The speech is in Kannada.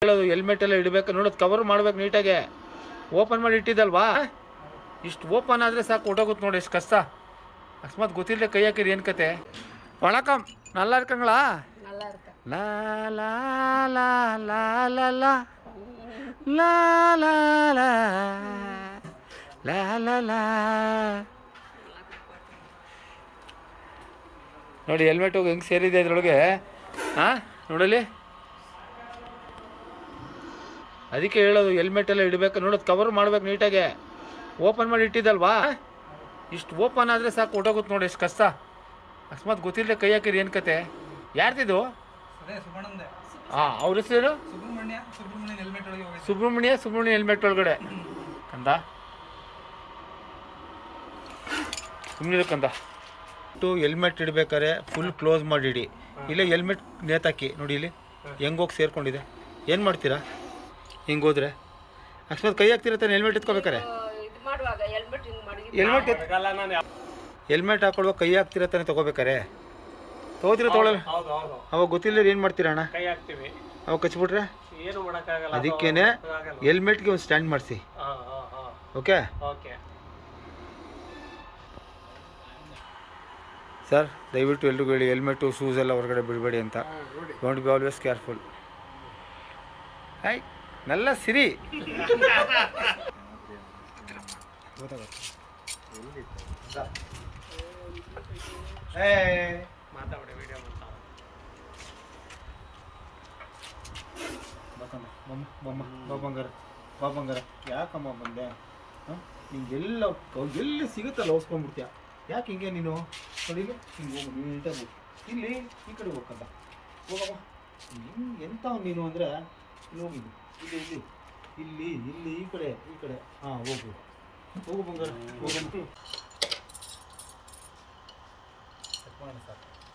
ಹೇಳೋದು ಹೆಲ್ಮೆಟ್ ಎಲ್ಲ ಇಡಬೇಕು ನೋಡೋದು ಕವರ್ ಮಾಡ್ಬೇಕು ನೀಟಾಗೆ ಓಪನ್ ಮಾಡಿ ಇಟ್ಟಿದ್ದಲ್ವಾ ಇಷ್ಟು ಓಪನ್ ಆದರೆ ಸಾಕು ಹೊಟ್ಟೋಗುತ್ತೆ ನೋಡಿ ಎಷ್ಟು ಕಷ್ಟ ಅಕಸ್ಮಾತ್ ಗೊತ್ತಿರಲಿ ಕೈ ಹಾಕಿರಿ ಏನು ಕತೆ ವಣಕಂ ನಲ್ಲ ಇರ್ಕಂಗಳಾ நல்லா இருக்கா ಲಾ ಲಾ ಲಾ ಲಾ ಲಾ ಲಾ ಲಾ ಲಾ ಲಾ ಲಾ ಲಾ ಲಾ ನೋಡಿ ಹೆಲ್ಮೆಟ್ ಹೋಗಿ ಹೆಂಗೆ ಸೇರಿದೆ ಇದ್ರೊಳಗೆ ಹಾಂ ನೋಡಲಿ ಅದಕ್ಕೆ ಹೇಳೋದು ಹೆಲ್ಮೆಟ್ ಎಲ್ಲ ಇಡಬೇಕು ನೋಡೋದು ಕವರ್ ಮಾಡ್ಬೇಕು ನೀಟಾಗೆ ಓಪನ್ ಮಾಡಿ ಇಟ್ಟಿದ್ದಲ್ವಾ ಇಷ್ಟು ಓಪನ್ ಆದರೆ ಸಾಕು ಹೊಟ್ಟೋಗುತ್ತೆ ನೋಡಿ ಎಷ್ಟು ಕಷ್ಟ ಅಕಸ್ಮಾತ್ ಗೊತ್ತಿರಲಿ ಕೈ ಹಾಕಿರಿ ಏನು ಕತೆ ಯಾರ್ದಿದು ಅದೇ ಸುಬ್ಬಣ್ಣಂದೆ ಹಾಂ ಅವ್ರ ಹೆಸರು ಸುಬ್ರಹ್ಮಣ್ಯ ಸುಬ್ರಹ್ಮಣ್ಯನ್ ಹೆಲ್ಮೆಟ್ ಒಳಗೆ ಹೋಗಿದ್ದು ಸುಬ್ರಹ್ಮಣ್ಯ ಸುಬ್ರಹ್ಮಣ್ಯ ಹೆಲ್ಮೆಟ್ ಒಳಗಡೆ ಕಂದ ಸುಮ್ಮನೆ ಕಂದ ಟು ಹೆಲ್ಮೆಟ್ ಇಡ್ಬೇಕಾದ್ರೆ ಫುಲ್ ಕ್ಲೋಸ್ ಮಾಡಿ ಇಡಿ ಇಲ್ಲೇ ಹೆಲ್ಮೆಟ್ ನೇತಾಕಿ ನೋಡಿ ಇಲ್ಲಿ ಹೆಂಗೆ ಹೋಗಿ ಸೇರ್ಕೊಂಡಿದೆ ಏನು ಮಾಡ್ತೀರಾ ಹಿಂಗೆ ಹೋದ್ರೆ ಅಕಸ್ಮಾತ್ ಕೈ ಹಾಕ್ತೀರ ತಾನೆ ಹೆಲ್ಮೆಟ್ ಎತ್ಕೋಬೇಕಾರೆ ಇದು ಮಾಡುವಾಗ ಹೆಲ್ಮೆಟ್ ಹಿಂಗ್ ಮಾಡಿ ಹೆಲ್ಮೆಟ್ ಎತ್ ಹೆಲ್ಮೆಟ್ ಹಾಕೊಳ್ಳುವಾಗ ಕೈ ಹಾಕ್ತೀರ ತಾನೆ ತಗೋಬೇಕಾರೆ ತಗೋತೀರ ತೊಗೊಳಲ್ಲ ಹೌದು ಹೌದು ಅವಾಗ ಗೊತ್ತಿಲ್ಲ ಏನು ಮಾಡ್ತೀರಾ ಅಣ್ಣ ಕೈ ಹಾಕ್ತೀವಿ ಅವಾಗ ಕಚ್ಬಿಟ್ರೆ ಏನು ಮಾಡೋಕ್ಕಾಗಲ್ಲ ಅದಕ್ಕೇನೆ ಹೆಲ್ಮೆಟ್ಗೆ ಒಂದು ಸ್ಟ್ಯಾಂಡ್ ಮಾಡಿಸಿ ಹಾಂ ಹಾಂ ಹಾಂ ಓಕೆ ಓಕೆ ಸರ್ ದಯವಿಟ್ಟು ಎಲ್ರಿಗೂ ಹೇಳಿ ಹೆಲ್ಮೆಟು ಶೂಸ್ ಎಲ್ಲ ಹೊರಗಡೆ ಬಿಡಬೇಡಿ ಅಂತ don't be always careful hi ನಲ್ಲ ಸಿರಿ ಮಾತಾಡಿ ವಿಡಿಯೋ ಮಾಡ್ತಾ ಬಾಬಂಗಾರ ಬಾಬಂಗಾರ ಯಾಕಮ್ಮ ಬಂದೆ ಹಾಂ ನಿಂಗೆ ಎಲ್ಲ ಎಲ್ಲಿ ಸಿಗುತ್ತಲ್ಲ ಓಸ್ಕೊಂಡ್ಬಿಡ್ತೀಯ ಯಾಕೆ ಹಿಂಗೆ ನೀನು ನೋಡಿ ಇಲ್ಲಿ ಹಿಂಗೆ ಹೋಗು ನೀಟಾಗಿ ಹೋಗು ಇಲ್ಲಿ ಈ ಕಡೆ ಹೋಗ್ಕಂತ ಹೋಗಮ್ಮ ಹಿಂಗೆ ಎಂಥವ್ ನೀನು ಅಂದರೆ ಇಲ್ಲಿ ಹೋಗಿದ್ದು ಇಲ್ಲಿ ಇಲ್ಲಿ ಇಲ್ಲಿ ಇಲ್ಲಿ ಈ ಕಡೆ ಈ ಕಡೆ ಹಾಂ ಹೋಗು ಹೋಗು ಬಂಗಾರ ಹೋಗಮ್ಮ ಸರ್